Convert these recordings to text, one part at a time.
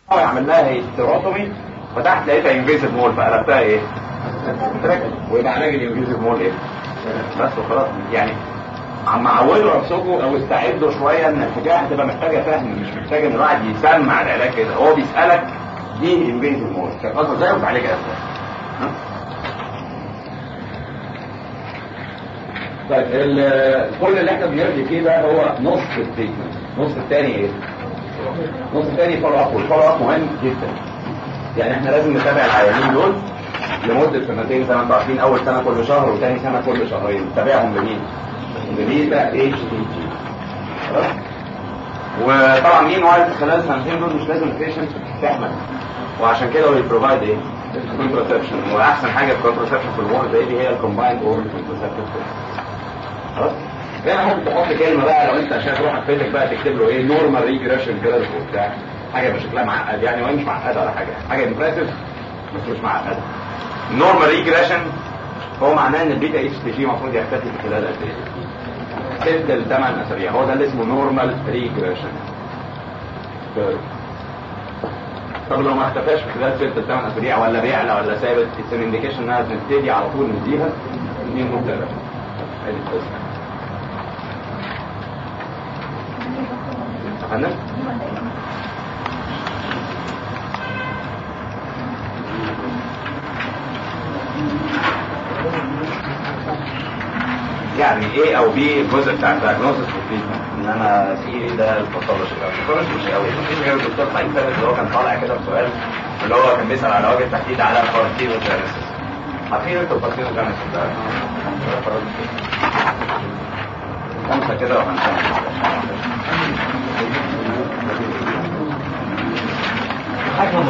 يعمل لها هيستيروتومي فتحت لقيتها انفيسيف مول فقلبتها ايه؟ ويبقى علاج الانفيسيف مول ايه؟ بس وخلاص يعني عم عودوا نفسكم او استعدوا شويه ان الحكايه هتبقى محتاجه فهم مش محتاجه ان الواحد يسمع العلاج كده هو بيسالك دي انفيسيف مول كان قصدك ازاي وتعالجها ازاي؟ ها؟ طيب ال- كل اللي احنا بنرجع فيه ده هو نص التريتمنت نص الثاني ايه؟ نص الثاني فولو اب والفولو اب مهم جدا يعني احنا لازم نتابع العيانين دول لمدة سنتين زي ما انتوا عارفين اول سنة كل شهر وثاني سنة كل شهرين نتابعهم بمين؟ ببيتا اتش تي جي خلاص؟ وطبعا مين وايد خلال السنتين دول مش لازم البيشنت تحمل وعشان كده هو بيبروفايد ايه؟ كونتراسبشن واحسن حاجه في الكونتراسبشن في الامور زي دي هي الكومبايند اورال كونتراسبشن خلاص؟ هنا ممكن تحط كلمه بقى لو انت عشان تروح حفيتك بقى تكتب له ايه نورمال ريجريشن كده وبتاع حاجه بشكلها معقد يعني وهي مش معقده ولا حاجه حاجه امبرسيف بس مش معقده نورمال ريجريشن هو معناه ان البيتا اتش تي جي المفروض يختفي في خلال قد ايه؟ ست لثمان اسابيع هو ده اللي اسمه نورمال ريجريشن طب لو ما اختفاش في خلال ست لثمان اسابيع ولا بيعلى ولا ثابت اتس ان انديكيشن انها تبتدي على طول نديها دي مبتدا ادي القصه اتفقنا؟ يعني ايه او بي الجزء بتاع الدايجنوستس والتريتمنت انما في ده الباثولوجي الباثولوجي مش قوي مفيش غير الدكتور خالد ثابت اللي هو كان طالع كده بسؤال اللي هو كان بيسال على وجه التحديد على الكارتينو جينيسيس عارفين انتوا الكارتينو جينيسيس ده خمسه كده وهنكمل حاجه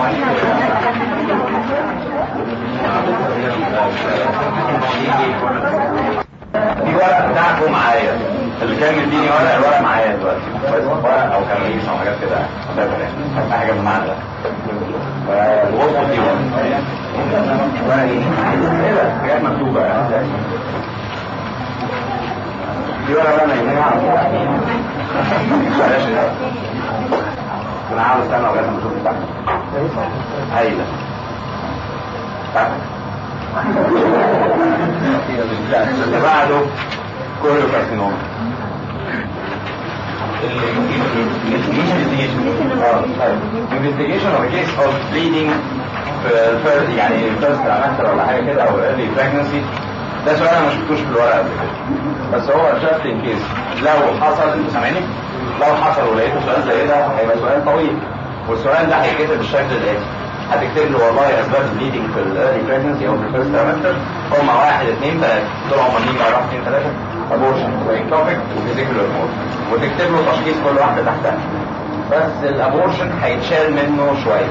في ورق بتاعكم معايا اللي كان مديني ورق الورق معايا دلوقتي كويس ورق او كراريس او حاجات كده whatever يعني حتى حاجه بالمعنى ده فالوصف دي ورق ايه ده حاجات مكتوبه يعني دي ورقه انا يهمها بلاش ده انا عاوز استنى لغايه ما اشوف بتاعتك هايله بتاعتك اللي بعده كله كارسينوما investigation of a case of bleeding في الفرد يعني first trimester ولا حاجه كده او early pregnancy ده سؤال انا ما شفتوش في الورقه قبل كده بس هو just in case لو حصل انتوا سامعيني؟ لو حصل ولقيته سؤال زي ده هيبقى سؤال طويل والسؤال ده هيتكتب بالشكل الاتي هتكتب له والله اسباب البليدنج في الايرلي بريجنسي او في الفيرست تريمستر هم واحد اثنين ثلاثه دول هم مين واحد اثنين ثلاثه ابورشن واكتوبيك وفيزيكال هرمون وتكتب له تشخيص كل واحده تحتها بس الابورشن هيتشال منه شويه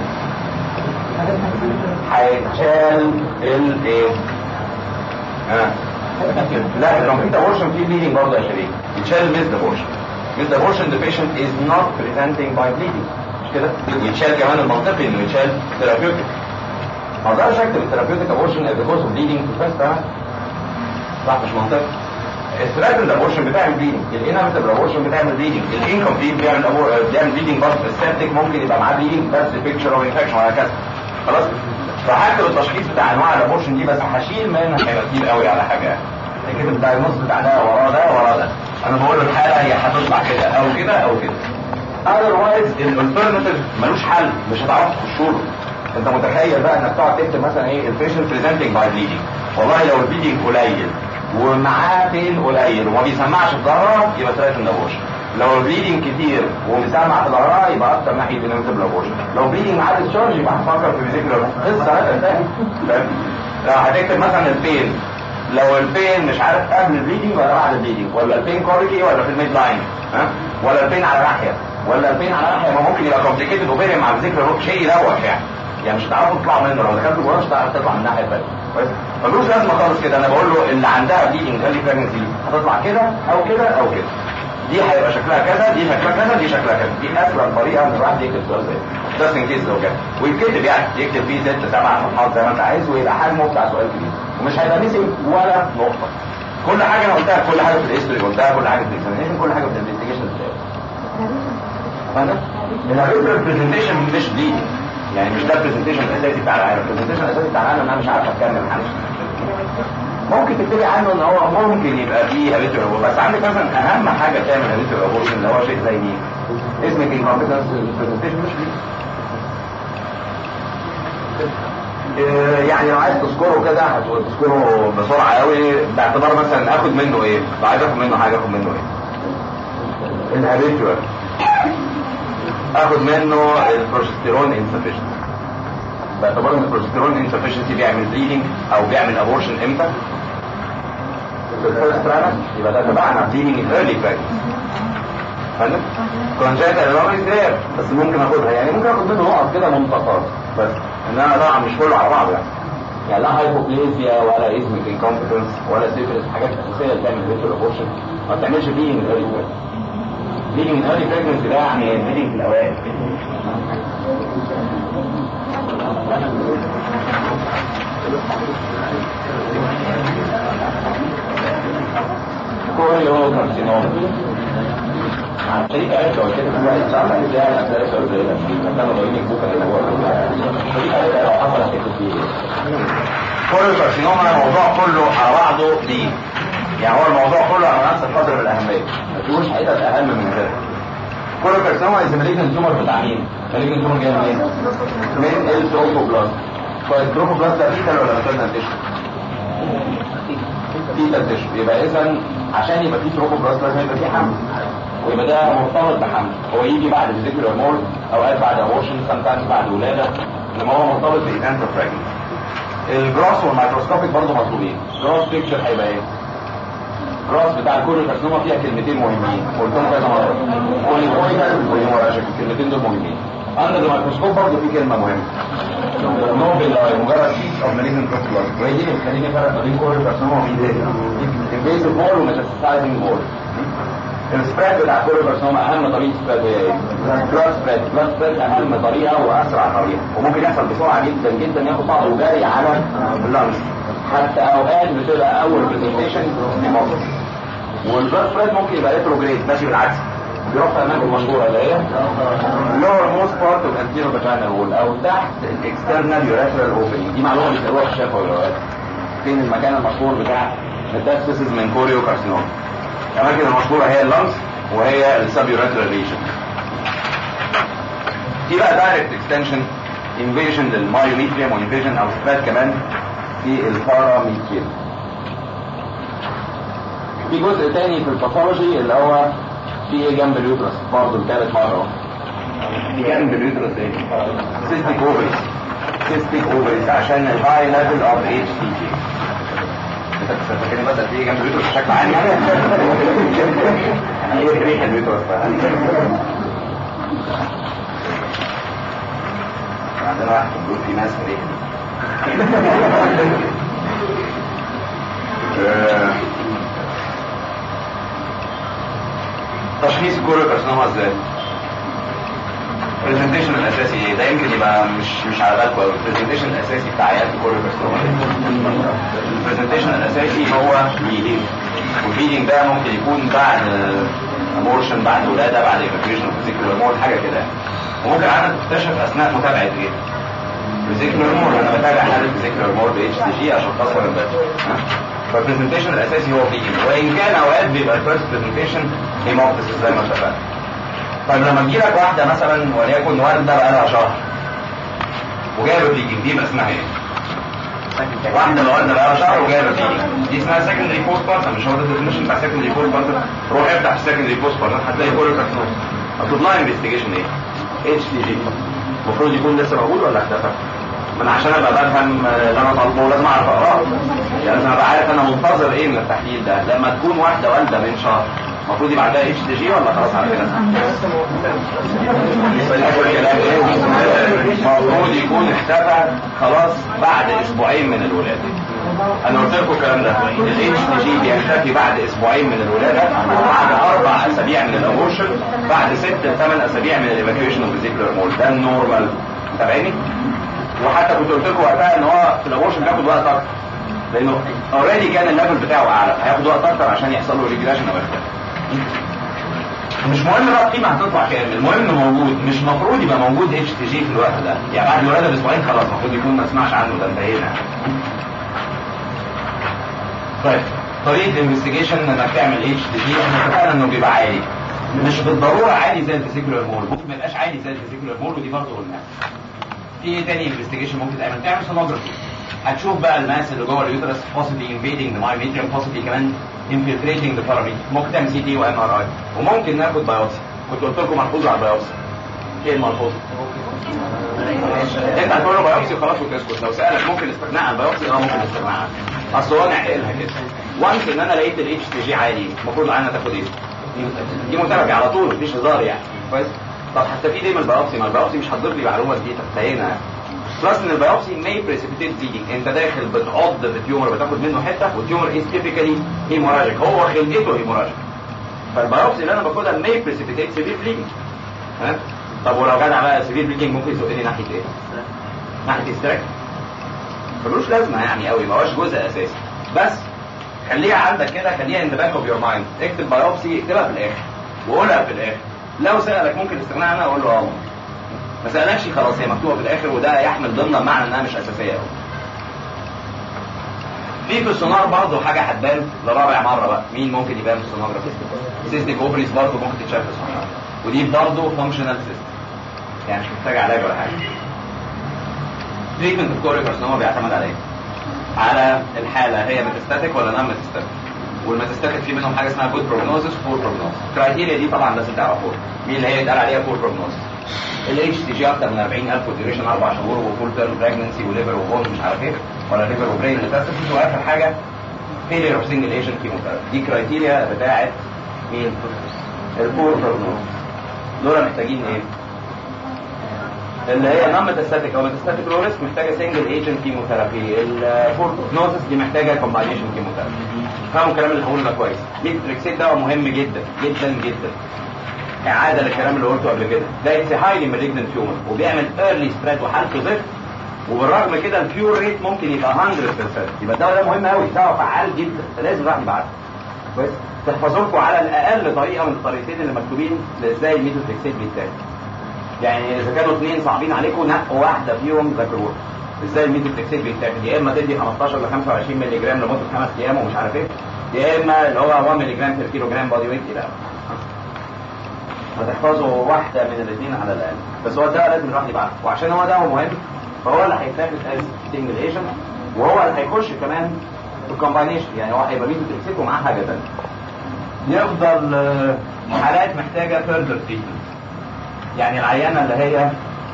هيتشال الايه؟ ها لا الكومبليت ابورشن فيه بليدنج برضه يا شريك يتشال الميزد ابورشن ميزد ابورشن the patient is not presenting by bleeding مش كده ويتشال كمان المنطقي انه يتشال ثيرابيوتيك ما اقدرش اكتب الثيرابيوتيك ابورشن از كوز اوف بليدنج في الفيرست صح مش منطقي الثيرابيوتيك ابورشن بتعمل بليدنج الانامتيف ابورشن بتعمل بليدنج الانكمبليت بيعمل أبور... بيعمل بليدنج برضه السبتيك ممكن يبقى معاه بليدنج بس بيكتشر اوف انفكشن وهكذا خلاص فهكتب التشخيص بتاع انواع الابورشن دي بس هشيل منها هيبقى كتير قوي على حاجه كده الدايجنوز بتاع ده وراه ده وراه ده انا بقول له الحاله هي هتطلع كده او كده او كده اذروايز الالترناتيف ملوش حل مش هتعرف تخش له انت متخيل بقى انك تقعد تكتب مثلا ايه البيشنت بريزنتنج باي بليدنج والله لو البليدنج قليل ومعاه بين قليل وما بيسمعش في ظهرها يبقى ثلاثة ابورشن لو البليدنج كتير ومسمع في ظهرها يبقى اكتر ناحيه انفيزبل ابورشن لو بليدنج معاه ديسشارج يبقى هتفكر في فيزيكال قصه هذا فاهم فاهم لو هتكتب مثلا البين لو البين مش عارف قبل البليدنج ولا بعد البليدنج ولا البين كوريكي ولا في الميد لاين ها ولا البين على ناحيه ولا البين على ناحيه ما ممكن يبقى كومبليكيتد اوفيريان مع الذكر شيء يروح يعني يعني مش هتعرفوا تطلعوا منه لو دخلت جوه مش هتعرف تطلع من الناحيه الثانيه كويس ملوش لازمه خالص كده انا بقول له اللي عندها بليدنج ايرلي بريجنسي هتطلع كده او كده او كده دي هيبقى شكلها كذا دي شكلها كذا دي شكلها كذا دي اسهل طريقه ان الواحد يكتب سؤال زي ده ان كيس لو كده ويتكتب يعني يكتب فيه ست سبع صفحات زي ما انت عايز ويبقى حجمه بتاع سؤال كبير ومش هيبقى ميسنج ولا نقطه كل حاجه انا قلتها كل حاجه في الهيستوري قلتها كل حاجه في الاكزامينشن كل حاجه في الانفستيجيشن فاهم؟ الهيستوري برزنتيشن مش بليدنج يعني مش ده البرزنتيشن الاساسي بتاع العالم البرزنتيشن الاساسي بتاع العالم انا مش عارف اتكلم عنه ممكن تبتدي عنه ان هو ممكن يبقى فيه هابيتوال ابورشن بس عندك مثلا اهم حاجه تعمل هابيتوال ابورشن اللي هو شيء زي مين؟ اسمك انكومبتنس البرزنتيشن مش ليه يعني لو عايز تذكره كده هتذكره بسرعه قوي باعتبار مثلا اخد منه ايه؟ لو عايز اخد منه حاجه اخد منه ايه؟ الهابيتوال اخد منه البروجستيرون انسفيشنت باعتبار ان البروجستيرون انسفيشنسي بيعمل بليدنج او بيعمل ابورشن امتى؟ في الفيرست يبقى ده تبعنا بليدنج ان ايرلي براكتس فاهم؟ كونجنتال انوماليز دير بس ممكن اخدها يعني ممكن اخد منه نقط كده منتقات بس انما طبعا مش كله على بعضه يعني يعني لا هايبوبليزيا ولا اسمك انكومبتنس ولا سيفلس حاجات اساسيه اللي تعمل فيتال ابورشن ما بتعملش بليدنج ان ايرلي براكتس بليدنج ان ايرلي براكتس ده يعني بليدنج في الاوائل كل هو كارسينوم شريك قالت لو كده في واحد صعب ازاي انا ثلاثة ولا زي كانوا ضايقين البوكا اللي هو شريك قالت لو حصل هتكتب فيه كل الكارسينوما الموضوع كله على بعضه دي يعني هو الموضوع كله على نفس القدر من الاهميه ما فيهوش حتت اهم من كده كل الكارسينوما از مالجنت تيومر بتاع مين؟ مالجنت تيومر جاي منين؟ من التروفوبلاست فالتروفوبلاست ده فيتال ولا ماتيرنال تيشو؟ فيتال تيشو يبقى اذا عشان يبقى فيه تروفوبلاست لازم يبقى فيه حمل ويبقى ده مرتبط بحمل هو يجي بعد فيزيكولار مول اوقات بعد ابورشن سمتايمز بعد ولاده انما هو مرتبط بايفنت اوف الجراس والميكروسكوبيك برضه مطلوبين جراس بيكتشر هيبقى ايه؟ الراس بتاع الكوريو كارسينوما فيها كلمتين مهمين قلتهم كذا مره بوليبويدال وهيموراجيك الكلمتين دول مهمين عند الميكروسكوب برضه في كلمه مهمه نوبل مجرد بيس اوف ماليزن بروتوبلاست وهي دي اللي بتخليني افرق ما بين كوريو كارسينوما ومين تاني انفيسيف مول وميتاستايزنج مول السبريد بتاع كوريو كارسينوما اهم طريقه سبريد ايه؟ بلاد سبريد بلاد سبريد اهم طريقه واسرع طريقه وممكن يحصل بسرعه جدا جدا ياخد بعض وجاري على اللانش حتى اوقات بتبقى اول برزنتيشن هيموجلوبين والبلاد سبريد ممكن يبقى ريتروجريد ماشي بالعكس بيروح في اماكن مشهوره اللي هي لور موست بارت اوف انتيرو فاجينال وول او تحت الاكسترنال يوريثرال اوبننج دي معلومه بيسالوها في الشفا والروايات فين المكان المشهور بتاع ميتاستاسيس من كوريو كارسينوم الاماكن المشهوره هي اللنز وهي السب يوريثرال ريجن دي بقى دايركت اكستنشن انفيجن للمايوميتريوم وانفيجن او سبريد كمان في الباراميتريوم في جزء تاني في الباثولوجي اللي هو في ايه جنب اليوترس برضه لثالث مره اهو في جنب اليوترس ايه؟ سيستيك اوفريز سيستيك اوفريز عشان الهاي ليفل اوف اتش تي جي انت فاكرني بس في جنب اليوترس بشكل عام يعني انا ايه ريح اليوترس عندنا واحد بيقول في ناس ريح تشخيص الكوريو كارسينوما ازاي؟ البرزنتيشن الاساسي ايه؟ ده يمكن يبقى مش مش على بالكم قوي، البرزنتيشن الاساسي بتاع عيادة الكوريو كارسينوما البرزنتيشن الاساسي هو بليدنج والبليدنج ده ممكن يكون بعد ابورشن بعد ولاده بعد ايفاكيوشن فيزيكولار مول حاجه كده وممكن عادة تكتشف اثناء متابعه ايه؟ فيزيكولار مول انا بتابع حاله فيزيكولار مول ب اتش دي جي عشان تصور البث فالبرزنتيشن الاساسي هو بليدنج وان كان اوقات بيبقى الفيرست برزنتيشن هيموبتسيس زي ما اتفقنا طيب لما تجي لك واحده مثلا وليكن والده بقى لها شهر وجايبه بليدنج دي بقى اسمها ايه؟ واحده والده بقى لها شهر وجايبه بليدنج دي اسمها سكندري بوست بارتم مش هو ده الديفينيشن بتاع سكندري بوست بارتم روح افتح في سكندري بوست بارتم هتلاقي كله كارسينوم مطلوب لها انفستيجيشن ايه؟ اتش دي جي المفروض يكون لسه موجود ولا اختفى؟ ما انا عشان ابقى بفهم اللي انا طالبه لازم اعرف اقراه يعني لازم ابقى عارف انا منتظر ايه من التحليل ده لما تكون واحده والده من شهر المفروض يبقى عندها اتش دي جي ولا خلاص على كده؟ المفروض يكون اختفى خلاص بعد اسبوعين من الولاده انا قلت لكم الكلام ده الاتش دي جي بيختفي بعد اسبوعين من الولاده بعد اربع اسابيع من الابورشن بعد ست لثمان اسابيع من الايفاكيوشن اوف فيزيكولار مول ده النورمال متابعيني؟ وحتى كنت قلت لكم وقتها ان هو في الابورشن بياخد وقت اكتر لانه اوريدي كان الليفل بتاعه اعلى هياخد وقت اكتر عشان يحصل له ريجريشن او اختلاف مش مهم بقى القيمه هتطلع كام المهم انه موجود مش المفروض يبقى موجود اتش تي جي في الوقت ده يعني بعد الولاده باسبوعين خلاص المفروض يكون ما سمعش عنه ده انتهينا طيب طريقه الانفستيجيشن انك تعمل اتش تي جي احنا اتفقنا انه بيبقى عالي مش بالضروره عالي زي الفيسيكولار مول ممكن ما يبقاش عالي زي الفيسيكولار مول ودي برضه قلناها في ايه تاني انفستيجيشن ممكن تعمل تعمل سونوجرافي هتشوف بقى الماس اللي جوه اليوترس possibly invading the myometrium possibly كمان infiltrating the parameter ممكن تعمل سي تي وام ار اي وممكن ناخد بايوبسي كنت قلت لكم ملحوظه على البايوبسي ايه الملحوظه؟ انت هتقول له بايوبسي وخلاص وتسكت لو سالك ممكن الاستغناء عن البايوبسي اه ممكن الاستغناء عنها اصل هو نعقلها كده وانس ان انا لقيت الاتش تي جي عالي المفروض العينه تاخد ايه؟ دي متابعه على طول مفيش هزار يعني كويس طب هستفيد ايه من البايوبسي؟ ما البايوبسي مش هتضيف لي معلومه جديده انتهينا بلس ان البيوبسي ماي بريسبيتيت بليدنج انت داخل بتعض في التيومر بتاخد منه حته والتيومر از تيبيكالي هيموراجيك هو خلقته هيموراجيك فالبيوبسي اللي انا باخدها ماي بريسبيتيت سيفير بليدنج ها طب ولو جدع بقى سيفير بليدنج ممكن يزقني ناحيه ايه؟ ناحيه استراك ملوش لازمه يعني قوي ما هوش جزء اساسي بس خليها عندك كده خليها ان ذا باك اوف يور مايند اكتب بايوبسي اكتبها في الاخر وقولها في الاخر لو سالك ممكن الاستغناء عنها اقول له اه ما سالكش خلاص هي مكتوبه في الاخر وده يحمل ضمن معنى انها مش اساسيه قوي في في السونار برضه حاجه هتبان لرابع مره بقى مين ممكن يبان في السونوجرافي سيستيك اوفريز برضه ممكن تتشاف في السونار ودي برضه فانكشنال سيستم يعني مش محتاج علاج ولا حاجه تريتمنت الكوري كارسينوما بيعتمد على ايه؟ على الحاله هي ميتاستاتيك ولا نون ميتاستاتيك والميتاستاتيك في منهم حاجه اسمها جود بروجنوزس بور بروجنوزس الكرايتيريا دي طبعا لازم تعرفوها مين اللي هي يتقال عليها بور بروجنوزس الاتش تي جي اكتر من 40000 وديوريشن اربع شهور وفول تيرم بريجنسي وليفر وبون مش عارف ايه ولا ليفر وبرين ميتاستاسيس واخر حاجه فيلير اوف سنجل ايجنت كيموثيرابي دي كرايتيريا بتاعت مين؟ البور بروجنوز دول محتاجين ايه؟ اللي هي نون ميتاستاتيك او ميتاستاتيك لو ريسك محتاجه سنجل ايجنت كيموثيرابي البور بروجنوزس دي محتاجه كومباينيشن كيموثيرابي فاهموا الكلام اللي هقوله ده كويس ميتريكسيت ده مهم جدا جدا جدا اعاده للكلام اللي قلته قبل كده ده اتس هايلي مالجنت تيومر وبيعمل ايرلي سبريد وحالته زفت وبالرغم كده الكيور ريت ممكن يبقى 100% يبقى الدواء ده مهم قوي دواء فعال جدا فلازم الواحد يبقى عارفه كويس تحفظوا لكم على الاقل طريقه من الطريقتين اللي مكتوبين ازاي الميثوتريكسيت بيتاخد يعني اذا كانوا اثنين صعبين عليكم نقوا واحده فيهم ذاكروها ازاي الميثوتريكسيت بيتاخد يا اما تدي 15 ل 25 مللي جرام لمده خمس ايام ومش عارف ايه يا اما اللي هو 1 مللي جرام بير كيلو جرام بادي ويت الى هتحفظوا واحده من الاثنين على الاقل بس هو ده لازم الواحد يبقى عارفه وعشان هو ده هو مهم فهو اللي هيتاخد از سنجل ايجنت وهو اللي هيخش كمان في الكومباينيشن يعني هو هيبقى ميزو تكسيت ومعاه حاجه ثانيه يفضل حالات محتاجه فيرذر تريتمنت يعني العيانه اللي هي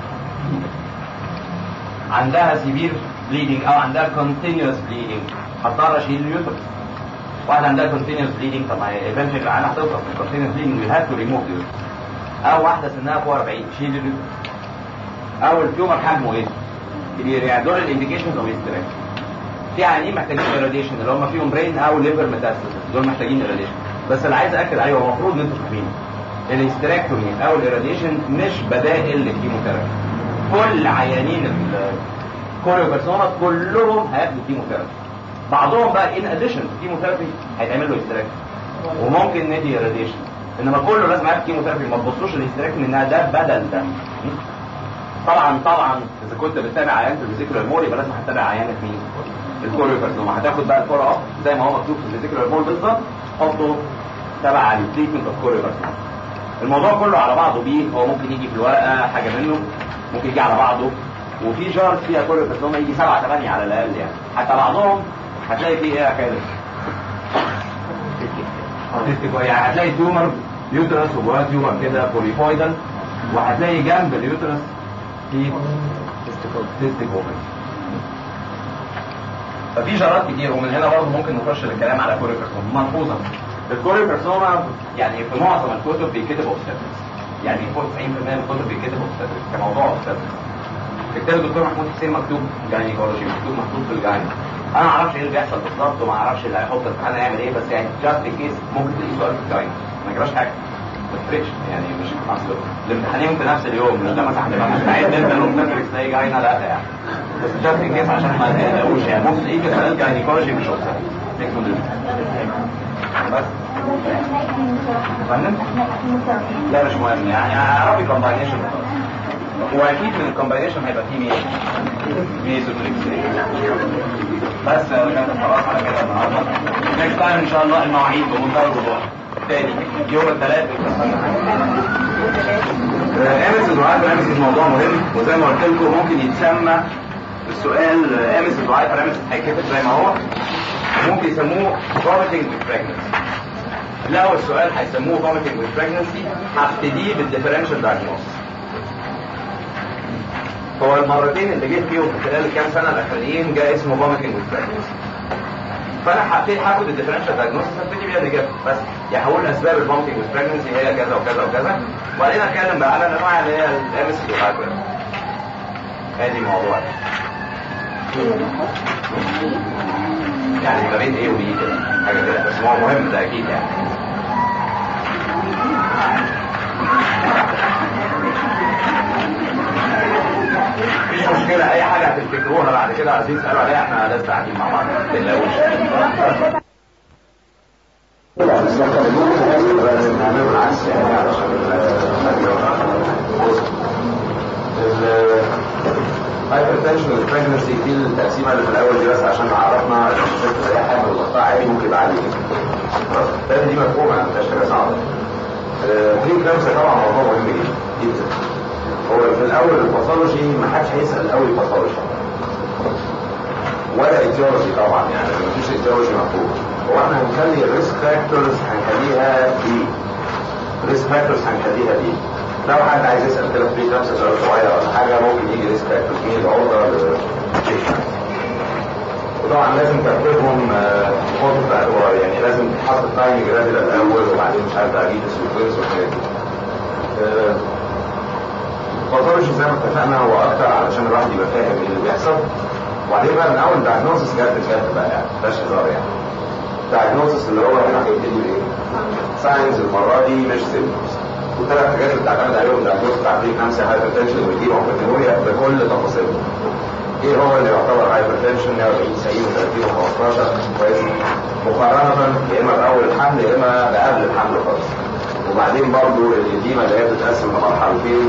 عندها سيفير بليدنج او عندها كونتينوس بليدنج هضطر اشيل اليوترس واحده عندها كونتينوس بليدنج طب ما هي ايفنتشلي العيانه هتوصل من كونتينوس بليدنج وي هاف تو ريموف او واحده سنها فوق 40 شيل اليوترس او التيومر حجمه ايه؟ كبير يعني دول الانديكيشنز اوف استراك في عيانين محتاجين ايراديشن اللي هم فيهم برين او ليفر ميتاستاسيس دول محتاجين ايراديشن بس اللي عايز اكد عليه هو المفروض ان انتوا فاهمين الاستراكتومي او الايراديشن مش بدائل للكيموثيرابي كل عيانين الكوريوكارسوما كلهم هياخدوا كيموثيرابي بعضهم بقى ان اديشن كيموثيرابي هيتعمل له استراك وممكن ندي ايراديشن انما كله لازم ياخد كيموثيرابي ما تبصوش الاستراك من انها ده بدل ده طبعا طبعا اذا كنت بتتابع عيان في الفيزيكولار مول يبقى لازم هتتابع عيانه مين؟ الكوريوكارسوما هتاخد بقى الكوره اب زي ما هو مكتوب في الفيزيكولار مول بالظبط حطه تبع التريتمنت اوف كوريوكارسوما الموضوع كله على بعضه بيه هو ممكن يجي في الورقه حاجه منه ممكن يجي على بعضه وفي جارز فيها كوريوكارسوما يجي سبعه ثمانيه على الاقل يعني حتى بعضهم هتلاقي فيه ايه حكايه يعني هتلاقي تيومر يوترس وجواه تيومر كده بوليفويدال وهتلاقي جنب اليوترس في سيستيك اوفري ففي جرات كتير ومن هنا برضه ممكن نخش الكلام على كوريوكارسوما ملحوظه الكوريوكارسوما يعني في معظم الكتب بيتكتب اوبستاتريكس يعني فوق 90% من الكتب بيتكتب اوبستاتريكس كموضوع اوبستاتريكس كتاب الدكتور محمود حسين مكتوب جاينيكولوجي مكتوب محطوط في الجايني انا ما اعرفش ايه اللي بيحصل بالظبط وما اعرفش اللي هيحط الامتحان هيعمل ايه بس يعني جاست ان كيس ممكن تلاقيه سؤال في الجايني ما يجراش حاجه ما تفرقش يعني مش اصل الامتحانين في نفس اليوم مش ده مثلا هتبقى مستعد انت الاوبستاتريكس تلاقي جاينا لا يعني بس جاست ان كيس عشان ما تقلقوش يعني ممكن تلاقيه كسؤال جاينيكولوجي مش اوبستاتريكس بس فاهم؟ لا مش مهم يعني اعرفي كومباينيشن واكيد من الكومباينيشن هيبقى فيه مين؟ ميزوفليكس بس يا ولاد خلاص على كده النهارده نكست تايم ان شاء الله المواعيد بمنتهى الوضوح تاني يوم الثلاث امس الدعاء في امس موضوع مهم وزي ما قلت لكم ممكن يتسمى السؤال امس الدعاء في امس هيتكتب زي ما هو ممكن يسموه vomiting with pregnancy لو السؤال هيسموه vomiting with pregnancy هبتديه بالديفرنشال diagnosis هو المرتين اللي جيت فيهم في خلال الكام سنه الاخرين جاء اسمه vomiting with pregnancy فانا هبتدي هاخد الديفرنشال دايجنوستس هبتدي بيها الاجابه بس يعني هقول اسباب الفومتنج with pregnancy هي كذا وكذا وكذا وبعدين اتكلم بقى على الانواع اللي هي الام اس كي ادي الموضوع يعني ما بين ايه وبي كده حاجه كده بس هو مهم ده اكيد يعني مفيش مشكلة أي حاجة هتفتكروها بعد كده عايزين تسألوا عليها احنا لسه قاعدين مع بعض ما تقلقوش. الهايبرتنشن والبريجنسي دي التقسيمه اللي في الاول دي بس عشان عرفنا الست زي حاجه والضغط عالي ممكن يبقى عالي خلاص الثاني دي مفهومه ما فيهاش حاجه صعبه. بري كلامسه طبعا موضوع مهم جدا جدا. هو في الاول الباثولوجي ما حدش هيسال الاول الباثولوجي ولا ايتيولوجي طبعا يعني ما فيش ايتيولوجي مفهوم هو احنا هنخلي الريسك فاكتورز هنخليها دي ريسك فاكتورز هنخليها دي لو حد عايز يسال كده في خمسه سؤال صغير ولا حاجه ممكن يجي ريسك فاكتورز مين العرضه وطبعا لازم ترتيبهم خطوه في الاعتبار يعني لازم تحط التايم جراديوال الاول وبعدين مش عارف اجيب السيكونس والحاجات دي الباثولوجي زي ما اتفقنا هو اكتر علشان الواحد يبقى فاهم ايه اللي بيحصل وبعدين بقى من اول دايجنوستس جد جد بقى يعني مفيهاش هزار يعني دايجنوستس اللي هو هنا هيبتدي بايه؟ ساينز المره دي مش سيمبتومز والثلاث حاجات اللي بتعتمد عليهم دايجنوستس بتاع بري كانسر هايبرتنشن ودي وبكتيريا بكل تفاصيلهم ايه هو اللي يعتبر هايبرتنشن 140 90 و30 و15 كويس مقارنه يا اما باول الحمل يا اما بقبل الحمل خالص وبعدين برضو الإديمة اللي هي بتتقسم لمرحلتين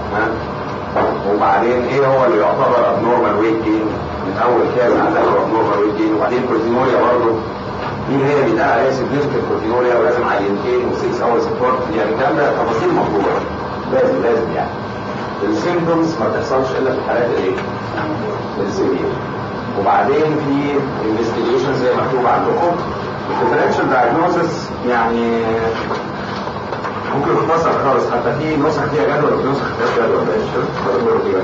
وبعدين ايه هو اللي يعتبر abnormal weight gain من اول كام هتعمل abnormal weight gain وبعدين بروتينوريا برضه مين هي اللي بيتقال عليها significant بروتينوريا ولازم عينتين و6 اور سبورت يعني الكلام ده تفاصيل مطلوبه لازم لازم يعني السيمبتومز ما بتحصلش الا في الحالات الايه؟ السيفير وبعدين في انفستيجيشن زي ما مكتوب عندكم الديفرنشال دايجنوستس يعني ممكن يختصر خالص حتى في نسخ فيها جدول وفي نسخ فيها جدول ده الشرط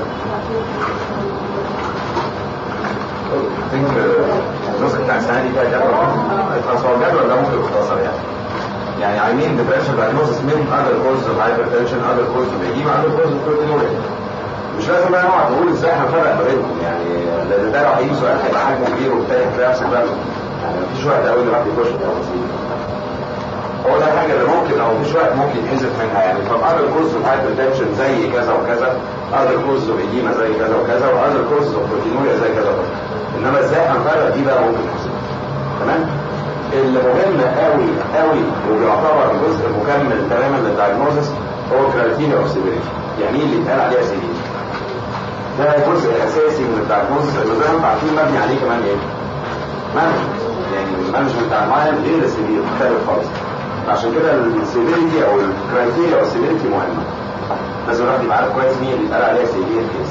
النسخ بتاع السنه دي فيها جدول خلاص هو الجدول ده ممكن يختصر يعني يعني I mean depression diagnosis من other causes of hypertension other causes of edema other causes of proteinuria مش لازم بقى نقعد نقول ازاي هنفرق ما بينهم يعني لان ده لو هيجي سؤال هيبقى حجمه كبير وبالتالي هتلاقي نفسك بقى يعني مفيش وقت قوي الواحد يخش في التفاصيل هو ده الحاجة اللي ممكن او مفيش وقت ممكن يتحذف منها يعني طب other causes of hypertension زي كذا وكذا other causes of edema زي كذا وكذا و other causes of proteinuria زي كذا وكذا انما ازاي هنفرق دي بقى ممكن نحسبها تمام اللي مهم قوي قوي وبيعتبر جزء مكمل تماما للدايجنوزس هو كرايتيريا اوف سيفيريتي يعني ايه اللي اتقال عليها سيفيريتي ده جزء اساسي من الدايجنوزس اللي زي ما عارفين مبني عليه كمان ايه؟ مانجمنت يعني المانجمنت بتاع المعين غير السيفير مختلف خالص عشان كده السيفيريتي او الكرايتيريا او السيفيريتي مهمه لازم الواحد يبقى عارف كويس مين اللي اتقال عليها سيفير كيس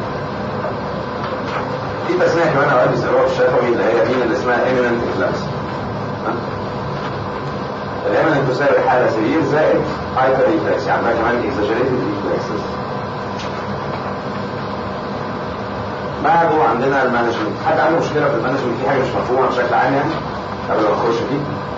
في تسميه كمان اوقات بيسالوها في الشفوي اللي هي مين اللي اسمها ايميننت كلاس الاميننت تساوي حاله سيفير زائد هايبر ريفلكس يعني عندها كمان اكزاجريتد ريفلكسز بعده عندنا المانجمنت حد عنده مشكله في المانجمنت في حاجه مش مفهومه بشكل عام يعني قبل ما نخش فيه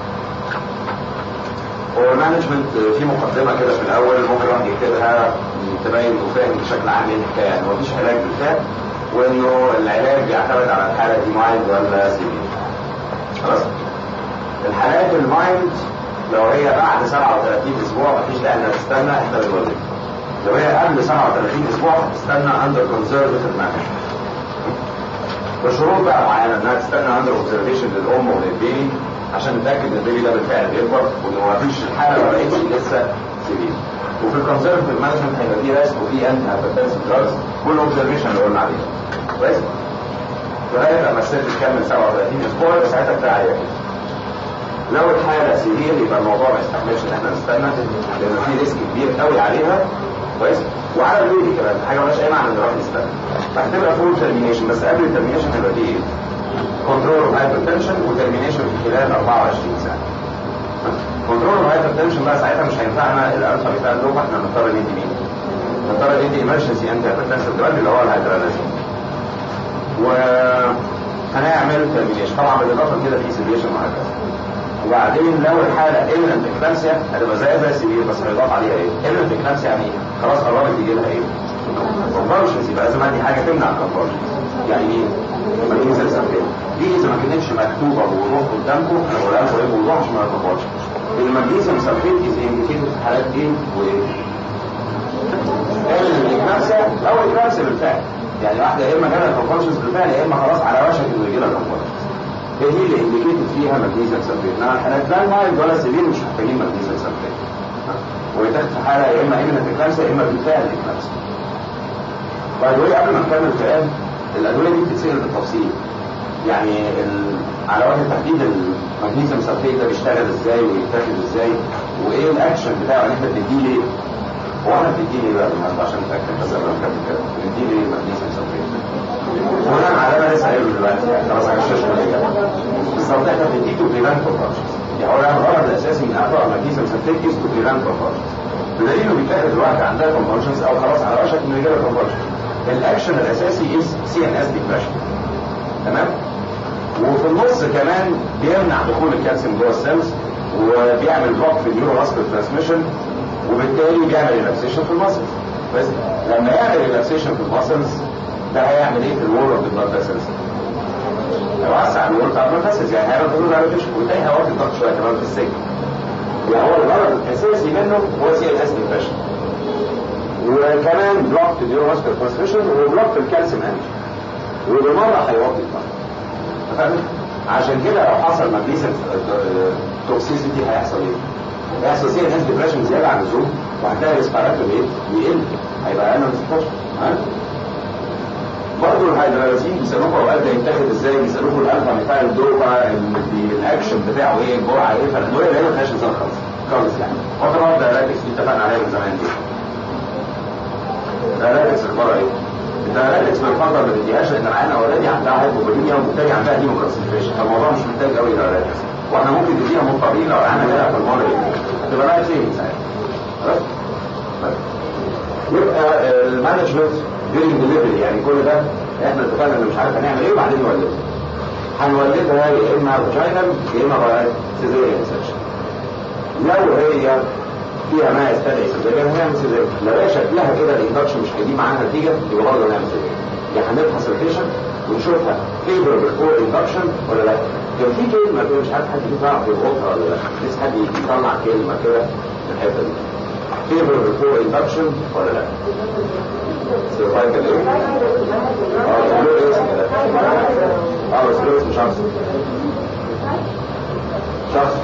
هو المانجمنت في مقدمه كده في الاول ممكن الواحد يكتبها تبين انه فاهم بشكل عام ايه الحكايه يعني مفيش علاج بالفعل وانه العلاج بيعتمد على الحاله دي مايند ولا سيفير خلاص الحالات المايند لو هي بعد 37 اسبوع مفيش داعي انها تستنى احنا بنولد لو هي قبل 37 اسبوع هتستنى اندر كونسرفتيف مانجمنت بشروط بقى معينه انها تستنى اندر اوبزرفيشن للام وللبيبي عشان نتاكد ان البيبي ده بالفعل بيكبر وان ما فيش الحاله ما بقتش لسه سيفير وفي الكونسرفتيف مانجمنت هيبقى فيه ريسك وفيه انتي هايبرتنسيف دراجز كل اوبزرفيشن اللي قلنا عليه كويس لغايه لما الست تكمل 37 اسبوع يبقى ساعتها كفايه عليها كده لو الحاله سيفير يبقى الموضوع ما يستحملش ان احنا نستنى لان في ريسك كبير قوي عليها كويس وعلى البيبي كمان حاجه مالهاش اي معنى ان نروح نستنى فهتبقى فول ترمينيشن بس قبل الترمينيشن هيبقى فيه ايه؟ كنترول اوف هايبرتنشن وترمينيشن في خلال 24 ساعه كنترول اوف هايبرتنشن بقى ساعتها مش هينفعنا الالفا بتاع اللوب احنا بنضطر ندي مين؟ بنضطر ندي ايمرجنسي انتي هايبرتنشن دراج اللي هو الهيدرالازين وهنعمل ترمينيشن طبعا بالاضافه كده في سيديشن وهكذا وبعدين لو الحاله ايمننت اكلامسيا هتبقى زي زي السرير بس هيضاف عليها ايه؟ ايمننت اكلامسيا يعني ايه؟ خلاص قربت يجي لها ايه؟ كونفرجنس يبقى لازم ادي حاجه تمنع الكونفرجنس يعني ايه؟ ماجنيزيوم سلفيت دي اذا ما كانتش مكتوبه بوضوح قدامكم انا بقولها لكم ايه بوضوح عشان ما تتلخبطش الماجنيزيوم سلفيت از انديكيتد في حالات ايه وايه؟ الاكلامسيا او الاكلامسيا بالفعل يعني واحده يا اما جالها كونفرجنس بالفعل يا اما خلاص على وشك انه يجي لها كونفرجنس هي دي اللي انديكيتد فيها مغنيزيوم سلفيت انما الحالات لا مايلد ولا سيفير مش محتاجين مغنيزيوم سلفيت ويتاخد في حاله يا اما ايمنت اكلامسيا يا اما بالفعل اكلامسيا باي ذا قبل ما نكمل الكلام الادويه دي بتتسال بالتفصيل يعني ال... على وجه التحديد المغنيزيوم سلفيت ده بيشتغل ازاي ويتاخد ازاي وايه الاكشن بتاعه ان احنا بنديه ليه هو احنا بنديه ليه بقى بالمناسبه عشان نتاكد بس قبل ما نكمل الكلام بنديه ليه المغنيزيوم سلفيت بناء على ما لسه قايله دلوقتي يعني خلاص على الشاشه بالظبط احنا بنديه تو بريفنت كونفرجنس يعني هو الغرض الاساسي من اعطاء المغنيزيوم سلفيت از تو بريفنت كونفرجنس بدليل انه بيتاخد الواحد عندها كونفرجنس او خلاص على وشك انه يجي لها كونفرجنس الاكشن الاساسي از سي ان اس ديبريشن تمام وفي النص كمان بيمنع دخول الكالسيوم جوه السيلز وبيعمل بلوك في النيورو ماسكول ترانسميشن وبالتالي بيعمل ريلاكسيشن في الماسلز بس لما يعمل ريلاكسيشن في الماسلز ده هيعمل ايه في الوول اوف البلاد فيسلز هيوسع الوول بتاع البلاد فيسلز يعني هيعمل حدود على الفيش وبالتالي هيوطي الضغط شويه كمان في السجن يعني هو الغرض الاساسي منه هو سي ان اس ديبريشن وكمان بلوك في النيورو ماسكول ترانسميشن وبلوك في الكالسيوم انرجي وبالمره هيوطي الضغط عشان كده لو حصل مغنيسيوم توكسيسيتي هيحصل ايه؟ هيحصل سي ان اس ديبريشن زياده عن اللزوم وهتلاقي الريسبيراتوري ايه؟ يقل هيبقى اقل من 16 ها؟ برضه الهيدرالازين بيسالوكوا اوقات ده يتاخد ازاي بيسالوكوا الالفا بتاع الدوبا الاكشن بتاعه ايه الجرعه ايه فالادويه اللي هي ما فيهاش نظام خالص خالص يعني هو طبعا ده راتكس دي اتفقنا عليها من زمان دي ده راتكس اخبارها ايه؟ ده راتكس بالفضل ما بتديهاش لان العيان اوريدي عندها هايبوبوليميا وبالتالي عندها ديمو كونسنتريشن فالموضوع مش محتاج قوي الى راتكس واحنا ممكن نديها مضطرين لو العيان جالها في المره دي هتبقى رايح فين ساعتها خلاص؟ يبقى المانجمنت during delivery يعني كل ده احنا اتفقنا ان مش عارف هنعمل ايه وبعدين نولدها هنولدها يا اما فاجينال يا اما باي سيزيريان سيكشن لو هي فيها ما يستدعي سيزيريان هنعمل سيزيريان لو هي شكلها كده الاندكشن مش هيجيب معاها نتيجه يبقى برضه هنعمل سيزيريان يعني هنبحث البيشنت ونشوفها فيفر بيفور اندكشن ولا لا كان في كلمه كده مش عارف حد فيه يعرف يلقطها ولا لا لسه حد يطلع كلمه كده في الحته دي فيفر بيفور اندكشن ولا لا سيرفايكال ايه؟ اه تعملوا ايه اسم كده؟ اه بس له اسم شخص شخص